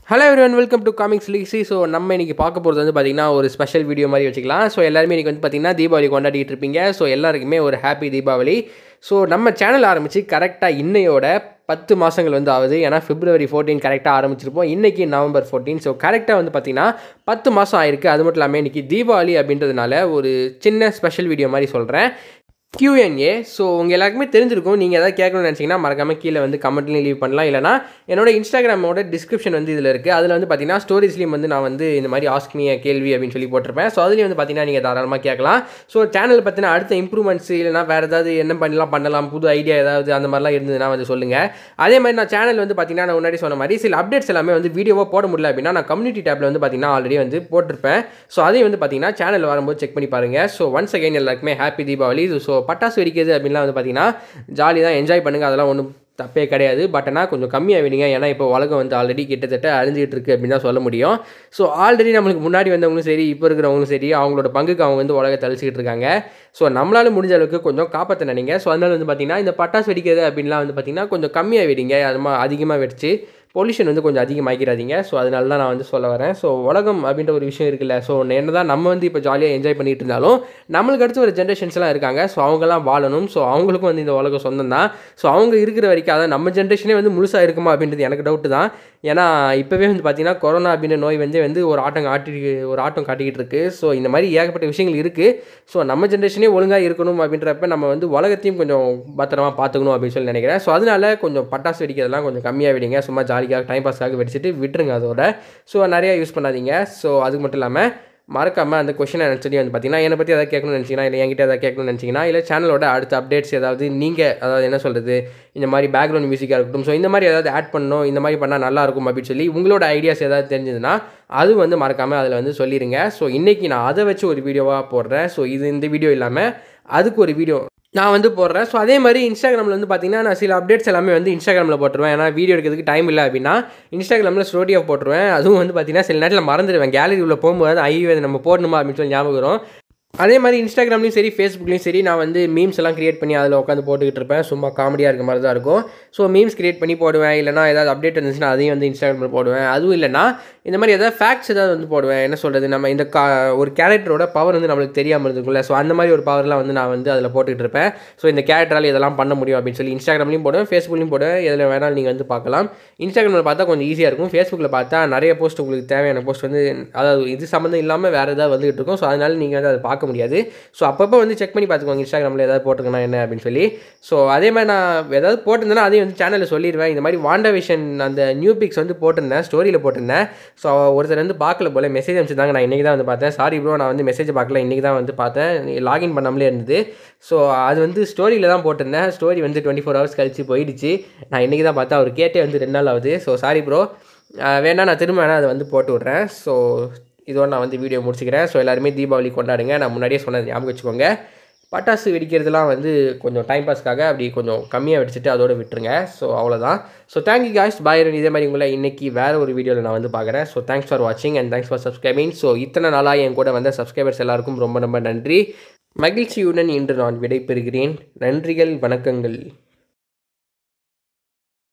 hello everyone welcome to comics லீக்ஸி so நம்ம இன்றைக்கி பார்க்க போகிறது வந்து பார்த்திங்கன்னா ஒரு ஸ்பெஷல் வீடியோ மாதிரி வச்சுக்கலாம் ஸோ எல்லாருமே இன்றைக்கி வந்து பார்த்திங்கன்னா தீபாவளி கொண்டாடிட்டு இருப்பீங்க ஸோ எல்லாருக்குமே ஒரு ஹாப்பி தீபாவளி ஸோ நம்ம சேனல் ஆரம்பித்து கரெக்டாக இன்னையோட பத்து மாதங்கள் வந்து ஆகுது ஏன்னா பிப்ரவரி ஃபோர்டீன் கரெக்டாக ஆரம்பிச்சிருப்போம் இன்றைக்கி நவம்பர் ஃபோர்டீன் ஸோ கரெக்டாக வந்து பார்த்திங்கன்னா பத்து மாதம் ஆயிருக்கு அது மட்டும் இல்லாமல் இன்றைக்கி தீபாவளி அப்படின்றதுனால ஒரு சின்ன ஸ்பெஷல் வீடியோ மாதிரி சொல்கிறேன் Q&A ஸோ உங்கள் எல்லாருக்குமே தெரிஞ்சிருக்கும் நீங்கள் எதாவது கேட்கணும்னு நினச்சிங்கன்னா மறக்காமல் கீழே வந்து கமெண்ட்லையும் லீவ் பண்ணலாம் இல்லைனா என்னோட இன்ஸ்டாகிராமோட டிஸ்கிரிப்ஷன் வந்து இதில் இருக்குது அதில் வந்து பார்த்தீங்கன்னா ஸ்டோரிஸ்லேயும் வந்து நான் வந்து இந்த மாதிரி ஆஸ்க் மீ கேள்வி அப்படின்னு சொல்லி போட்டிருப்பேன் ஸோ அதுலேயும் வந்து பார்த்தீங்கன்னா நீங்கள் தாராளமாக கேட்கலாம் ஸோ சேனல் பற்றின அடுத்த இம்ப்ரூவ்மெண்ட்ஸ் இல்லைனா வேறு ஏதாவது என்ன பண்ணலாம் பண்ணலாம் புது ஐடியா ஏதாவது அந்த மாதிரிலாம் இருந்ததுன்னா வந்து சொல்லுங்கள் அதே மாதிரி நான் சேனல் வந்து பார்த்தீங்கன்னா நான் முன்னாடி சொன்ன மாதிரி சில அப்டேட்ஸ் எல்லாமே வந்து வீடியோவாக போட முடியல அப்படின்னா நான் கம்யூனிட்டி டேப்பில் வந்து பார்த்தீங்கன்னா ஆல்ரெடி வந்து போட்டிருப்பேன் ஸோ அதையும் வந்து பார்த்தீங்கன்னா சேனல் வரும்போது செக் பண்ணி பாருங்கள் ஸோ ஒன்ஸ் அகைன் எல்லாருக்குமே ஹாப்பி தீபாவளி ஸோ பட்டாசு வெடிக்கிறது அப்படின்லாம் வந்து பார்த்தீங்கன்னா ஜாலி தான் என்ஜாய் பண்ணுங்கள் அதெல்லாம் ஒன்றும் தப்பே கிடையாது பட் ஆனால் கொஞ்சம் கம்மியாக விடுங்க ஏன்னா இப்போ உலகம் வந்து ஆல்ரெடி கிட்டத்தட்ட அழிஞ்சிட்டு இருக்கு அப்படின்னு தான் சொல்ல முடியும் ஸோ ஆல்ரெடி நம்மளுக்கு முன்னாடி வந்தவங்களும் சரி இப்போ இருக்கிறவங்களும் சரி அவங்களோட பங்குக்கு அவங்க வந்து உலகத்தை அழிச்சிக்கிட்டு இருக்காங்க ஸோ நம்மளால முடிஞ்ச அளவுக்கு கொஞ்சம் காப்பாற்ற நினைங்க ஸோ அதனால வந்து பார்த்தீங்கன்னா இந்த பட்டாசு வெடிக்கிறது அப்படின்லாம் வந்து பார்த்தீங்கன்னா கொஞ்சம் கம்மியாக வெடிங்க அது மாதிரி அதிகமாக வெடிச்சு பொல்யூஷன் வந்து கொஞ்சம் அதிகமாக்கிறாதீங்க ஸோ அதனால தான் நான் வந்து சொல்ல வரேன் ஸோ உலகம் அப்படின்ற ஒரு விஷயம் இருக்குல்ல ஸோ என்ன தான் நம்ம வந்து இப்போ ஜாலியாக என்ஜாய் பண்ணிட்டு இருந்தாலும் நம்மளுக்கு அடுத்து ஒரு ஜென்ரேஷன்ஸ்லாம் இருக்காங்க ஸோ அவங்கெல்லாம் வாழணும் ஸோ அவங்களுக்கும் வந்து இந்த உலகம் சொந்தம் தான் ஸோ அவங்க இருக்கிற வரைக்கும் அதான் நம்ம ஜென்ரேஷனே வந்து முழுசாக இருக்குமா அப்படின்றது எனக்கு டவுட்டு தான் ஏன்னா இப்போவே வந்து பார்த்தீங்கன்னா கொரோனா அப்படின்ற நோய் வந்து வந்து ஒரு ஆட்டம் காட்டி ஒரு ஆட்டம் காட்டிக்கிட்டு இருக்கு ஸோ இந்த மாதிரி ஏகப்பட்ட விஷயங்கள் இருக்குது ஸோ நம்ம ஜென்ரேஷனே ஒழுங்காக இருக்கணும் அப்படின்றப்ப நம்ம வந்து உலகத்தையும் கொஞ்சம் பத்திரமா பார்த்துக்கணும் அப்படின்னு சொல்லி நினைக்கிறேன் ஸோ அதனால கொஞ்சம் பட்டாசு வெடிக்கிறதெல்லாம் கொஞ்சம் கம்மியாக விடுங்க சும்மா ஜாலிக்காக டைம் பாஸ்க்காக வெடிச்சிட்டு விட்டுருங்க அதோட ஸோ நிறையா யூஸ் பண்ணாதீங்க ஸோ அது மட்டும் இல்லாமல் மறக்காமல் அந்த கொஷினை நினச்சடி வந்து பார்த்தீங்கன்னா என்னை பற்றி எதாவது கேட்கணும்னு நினச்சிங்கன்னா இல்லை என்கிட்ட எதாவது கேட்கணும்னு நினச்சிங்கன்னா இல்லை சேனலோட அடுத்த அப்டேட்ஸ் ஏதாவது நீங்கள் அதாவது என்ன சொல்கிறது இந்த மாதிரி பேக்ரவுண்ட் மியூசிக்காக இருக்கட்டும் ஸோ இந்த மாதிரி ஏதாவது ஆட் பண்ணணும் இந்த மாதிரி பண்ணால் நல்லாயிருக்கும் அப்படின்னு சொல்லி உங்களோட ஐடியாஸ் ஏதாவது தெரிஞ்சதுன்னா அது வந்து மறக்காமல் அதில் வந்து சொல்லிடுங்க ஸோ இன்றைக்கி நான் அதை வச்சு ஒரு வீடியோவாக போடுறேன் ஸோ இது இந்த வீடியோ இல்லாமல் அதுக்கு ஒரு வீடியோ நான் வந்து போடுறேன் ஸோ அதே மாதிரி இன்ஸ்டாகிராமில் வந்து பார்த்தீங்கன்னா நான் சில அப்டேட்ஸ் எல்லாமே வந்து இன்ஸ்டாகிராமில் போட்டுருவேன் ஏன்னா வீடியோ எடுக்கிறதுக்கு டைம் இல்லை அப்படின்னா இன்ஸ்டாகிராமில் ஸ்டோரியாக போட்டுருவேன் அதுவும் வந்து பார்த்தீங்கன்னா சில நேரத்தில் மறந்துடுவேன் கேலரி உள்ள போகும்போது ஐயோ இதை நம்ம போடணுமா அப்படின்னு சொல்லி ஞாபகம் வரும் அதே மாதிரி இன்ஸ்டாகிராம்லையும் சரி ஃபேஸ்புக்லேயும் சரி நான் வந்து மீம்ஸ் எல்லாம் கிரியேட் பண்ணி அதில் உட்காந்து போட்டுக்கிட்டு இருப்பேன் சும்மா காமெடியாக இருக்க மாதிரி தான் இருக்கும் ஸோ மீம்ஸ் கிரியேட் பண்ணி போடுவேன் இல்லைனா ஏதாவது அப்டேட் இருந்துச்சுன்னா அதையும் வந்து இன்ஸ்டாகிராமில் போடுவேன் அதுவும் இல்லைனா இந்த மாதிரி ஏதாவது ஃபேக்ட்ஸ் ஏதாவது வந்து போடுவேன் என்ன சொல்கிறது நம்ம இந்த கா ஒரு கேரக்டரோட பவர் வந்து நம்மளுக்கு தெரியாமல் இருந்துக்கும்ல ஸோ அந்த மாதிரி ஒரு பவர்லாம் வந்து நான் வந்து அதில் போட்டுக்கிட்டு இருப்பேன் ஸோ இந்த கேரக்டரால் இதெல்லாம் பண்ண முடியும் அப்படின்னு சொல்லி இன்ஸ்டாகிராம்லையும் போடுவேன் ஃபேஸ்புக்லையும் போடுவேன் எதில் வேணாலும் நீங்கள் வந்து பார்க்கலாம் இன்ஸ்டாகிராமில் பார்த்தா கொஞ்சம் ஈஸியாக இருக்கும் ஃபேஸ்புக்கில் பார்த்தா நிறைய போஸ்ட் உங்களுக்கு தேவையான போஸ்ட் வந்து அதாவது இது சம்மந்தம் இல்லாமல் வேறு ஏதாவது வந்துகிட்டு இருக்கும் ஸோ அதனால நீங்கள் வந்து அதை பார்க்க முடியாது ஸோ அப்பப்போ வந்து செக் பண்ணி பார்த்துக்கோங்க இன்ஸ்டாகிராமில் ஏதாவது போட்டிருக்கேனா என்ன அப்படின்னு சொல்லி ஸோ அதே மாதிரி நான் ஏதாவது போட்டிருந்தேன்னா அதையும் வந்து சேனலில் சொல்லிடுவேன் இந்த மாதிரி வாண்டா விஷன் அந்த நியூ பிக்ஸ் வந்து போட்டிருந்தேன் ஸ்டோரியில் போட்டிருந்தேன் ஸோ ஒருத்தர் வந்து பார்க்கல போல் மெசேஜ் அனுப்பிச்சிருந்தாங்க நான் இன்றைக்கி தான் வந்து பார்த்தேன் சாரி ப்ரோ நான் வந்து மெசேஜ் பார்க்கல இன்றைக்கி தான் வந்து பார்த்தேன் லாகின் பண்ணாமலே இருந்தது ஸோ அது வந்து ஸ்டோரியில் தான் போட்டிருந்தேன் ஸ்டோரி வந்து டுவெண்ட்டி ஃபோர் ஹவர்ஸ் கழிச்சு போயிடுச்சு நான் இன்றைக்கி தான் பார்த்தேன் அவர் கேட்டே வந்து ரெண்டு நாள் ஆகுது ஸோ சாரி ப்ரோ வேணா நான் திரும்ப வேணால் அதை வந்து போட்டு விட்றேன் ஸோ இதோட நான் வந்து வீடியோ முடிச்சுக்கிறேன் ஸோ எல்லாருமே தீபாவளி கொண்டாடுங்க நான் முன்னாடியே சொன்னது ஞாபகம் வச்சுக்கோங்க பட்டாசு வெடிக்கிறதுலாம் வந்து கொஞ்சம் டைம் பாஸ்க்காக அப்படி கொஞ்சம் கம்மியாக வெடிச்சிட்டு அதோட விட்டுருங்க ஸோ அவ்வளோதான் ஸோ தேங்க்யூ காய்ஸ் பாயரன் இதே மாதிரி உங்களை இன்றைக்கி வேறு ஒரு வீடியோவில் நான் வந்து பார்க்குறேன் ஸோ தேங்க்ஸ் ஃபார் வாட்சிங் and thanks for subscribing so இத்தனை நாளாக என் கூட வந்த சப்ஸ்கிரைபர்ஸ் எல்லாருக்கும் ரொம்ப ரொம்ப நன்றி மகிழ்ச்சியுடன் இன்று நான் விடைபெறுகிறேன் நன்றிகள் வணக்கங்கள்